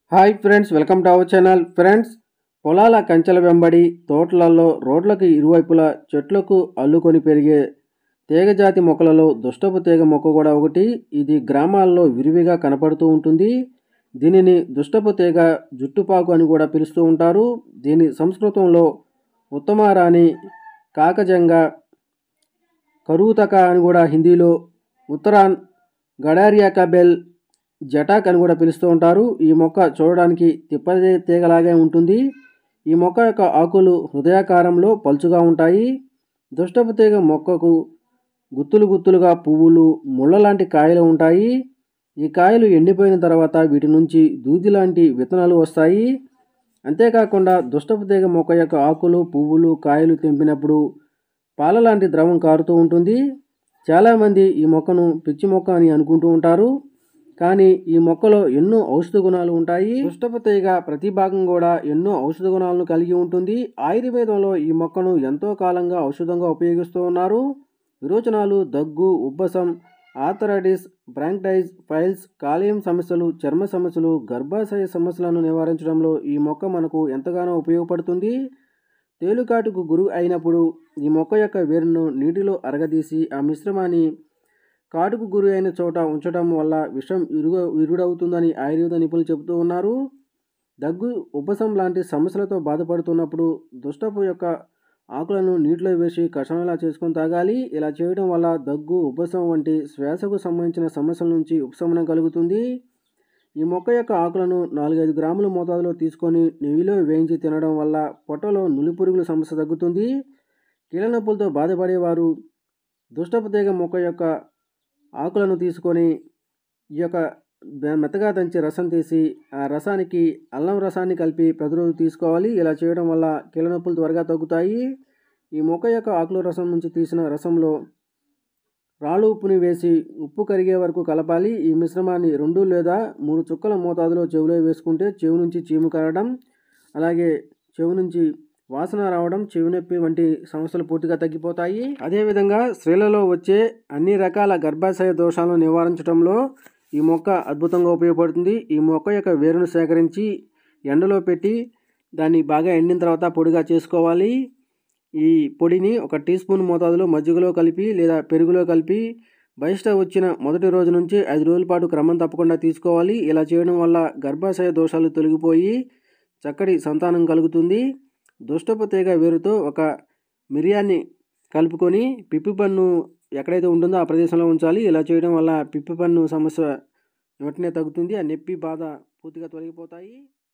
hi friends welcome to our channel friends పొలాల కంచెల వెంబడి తోటలలో రోడ్లకు ఇరువైపులా చెట్లకు అల్లుకొని పెరిగే తీగజాతి మొక్కలలో దుష్టపు తీగ మొక్క కూడా ఒకటి ఇది గ్రామాల్లో విరివిగా కనపడుతూ ఉంటుంది దీనిని దుష్టపు తీగ జుట్టుపాకు అని కూడా పిలుస్తూ ఉంటారు దీని సంస్కృతంలో ఉత్తమారాణి కాకజంగ కరూతక అని కూడా హిందీలో ఉత్తరాన్ గడారియా కబెల్ జటాక్ అని కూడా పిలుస్తూ ఉంటారు ఈ మొక్క చూడడానికి తిప్ప తీగలాగే ఉంటుంది ఈ మొక్క యొక్క ఆకులు హృదయాకారంలో పలుచుగా ఉంటాయి దుష్టపు తీగ మొక్కకు గుత్తులు గుత్తులుగా పువ్వులు ముళ్ళ లాంటి కాయలు ఉంటాయి ఈ కాయలు ఎండిపోయిన తర్వాత వీటి నుంచి దూది లాంటి విత్తనాలు వస్తాయి అంతేకాకుండా దుష్టపు తీగ మొక్క యొక్క ఆకులు పువ్వులు కాయలు తెంపినప్పుడు పాల లాంటి ద్రవం కారుతూ ఉంటుంది చాలామంది ఈ మొక్కను పిచ్చి మొక్క అని అనుకుంటూ ఉంటారు కానీ ఈ మొక్కలో ఎన్నో ఔషధ గుణాలు ఉంటాయి దుష్టపు తీగ ప్రతి భాగం కూడా ఎన్నో ఔషధ గుణాలను కలిగి ఉంటుంది ఆయుర్వేదంలో ఈ మొక్కను ఎంతో కాలంగా ఔషధంగా ఉపయోగిస్తూ ఉన్నారు విరోచనాలు దగ్గు ఉబ్బసం ఆథరైటిస్ బ్రాంక్టైజ్ ఫైల్స్ కాలేయం సమస్యలు చర్మ సమస్యలు గర్భాశయ సమస్యలను నివారించడంలో ఈ మొక్క మనకు ఎంతగానో ఉపయోగపడుతుంది తేలుకాటుకు గురి అయినప్పుడు ఈ మొక్క యొక్క వేరును నీటిలో అరగదీసి ఆ మిశ్రమాన్ని కాటుకు గురి అయిన చోట ఉంచడం వల్ల విషం ఇరుగు విరుడవుతుందని ఆయుర్వేద నిపుణులు చెబుతూ ఉన్నారు దగ్గు ఉపశం లాంటి సమస్యలతో బాధపడుతున్నప్పుడు దుష్టపు యొక్క ఆకులను నీటిలో వేసి కషాయంలా చేసుకొని తాగాలి ఇలా చేయడం వల్ల దగ్గు ఉపశం వంటి శ్వాసకు సంబంధించిన సమస్యల నుంచి ఉపశమనం కలుగుతుంది ఈ మొక్క యొక్క ఆకులను నాలుగైదు గ్రాముల మోతాదులో తీసుకొని నెయ్యిలో వేయించి తినడం వల్ల పొట్టలో నులిపురుగుల సమస్య తగ్గుతుంది కీళ్ళ నొప్పులతో బాధపడేవారు దుష్టపు తీగ మొక్క యొక్క ఆకులను తీసుకొని ఈ యొక్క మెత్తగా దంచి రసం తీసి ఆ రసానికి అల్లం రసాన్ని కలిపి ప్రతిరోజు తీసుకోవాలి ఇలా చేయడం వల్ల కీళ్ళ నొప్పులు త్వరగా తగ్గుతాయి ఈ మొక్క యొక్క ఆకుల రసం నుంచి తీసిన రసంలో రాళ్ళు ఉప్పుని వేసి ఉప్పు కరిగే వరకు కలపాలి ఈ మిశ్రమాన్ని రెండు లేదా మూడు చుక్కల మోతాదులో చెవిలో వేసుకుంటే చెవి నుంచి చీము కరగడం అలాగే చెవి నుంచి వాసన రావడం చెవి నొప్పి వంటి సమస్యలు పూర్తిగా తగ్గిపోతాయి అదేవిధంగా స్త్రీలలో వచ్చే అన్ని రకాల గర్భాశయ దోషాలను నివారించడంలో ఈ మొక్క అద్భుతంగా ఉపయోగపడుతుంది ఈ మొక్క యొక్క వేరును సేకరించి ఎండలో పెట్టి దాన్ని బాగా ఎండిన తర్వాత పొడిగా చేసుకోవాలి ఈ పొడిని ఒక టీ స్పూన్ మోతాదులో మజ్జిగలో కలిపి లేదా పెరుగులో కలిపి బహిష్ట వచ్చిన మొదటి రోజు నుంచి ఐదు రోజుల పాటు క్రమం తప్పకుండా తీసుకోవాలి ఇలా చేయడం వల్ల గర్భాశయ దోషాలు తొలగిపోయి చక్కటి సంతానం కలుగుతుంది దుష్టపు తీగ వేరుతో ఒక మిరియాన్ని కలుపుకొని పిప్పి పన్ను ఎక్కడైతే ఉంటుందో ఆ ప్రదేశంలో ఉంచాలి ఇలా చేయడం వల్ల పిప్పి పన్ను సమస్య వెంటనే తగ్గుతుంది ఆ నొప్పి బాధ పూర్తిగా తొలగిపోతాయి